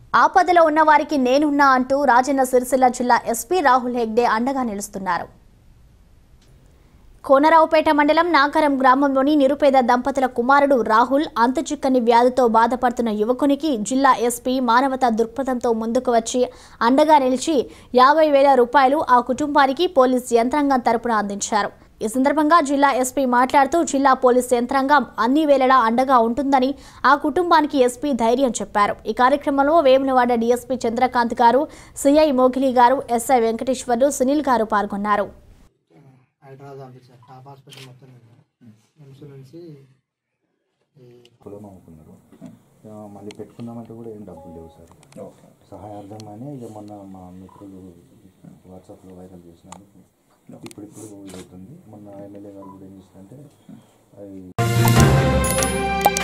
ఆపదలో ఉన్న వారికి నేనున్నా అంటూ రాజన్న సిరిసిల్ల జిల్లా ఎస్పీ రాహుల్ హెగ్డే అండగా నిలుస్తున్నారు కోనరావుపేట మండలం నాకరం గ్రామంలోని నిరుపేద దంపతుల కుమారుడు రాహుల్ అంతుచిక్కని వ్యాధితో బాధపడుతున్న యువకునికి జిల్లా ఎస్పీ మానవతా దృక్పథంతో ముందుకు వచ్చి అండగా నిలిచి యాభై వేల రూపాయలు ఆ కుటుంబానికి పోలీస్ యంత్రాంగం తరపున అందించారు ఈ సందర్భంగా జిల్లా ఎస్పీ మాట్లాడుతూ జిల్లా పోలీస్ యంత్రాంగం అన్ని వేళలా అండగా ఉంటుందని ఆ కుటుంబానికి ఎస్పీ ధైర్యం చెప్పారు ఈ కార్యక్రమంలో వేములవాడ డీఎస్పీ చంద్రకాంత్ గారు సిఐ మోగిలి గారు ఎస్ఐ వెంకటేశ్వర్లు సునీల్ గారు పాల్గొన్నారు హైదరాబాద్ పంపించారు టాప్ హాస్పిటల్ మొత్తం నిమ్స్ నుంచి ఈ పొలం అమ్ముకున్నారు ఇక మళ్ళీ పెట్టుకుందామంటే కూడా ఏం డబ్బులు లేవు సార్ సహాయార్థం అని ఇక మొన్న మా మిత్రులు వాట్సాప్లో వైరల్ చేసినందుకు ఇప్పుడు ఇప్పుడు ఇది అవుతుంది మొన్న ఎమ్మెల్యే గారు కూడా ఏం చేశారంటే అవి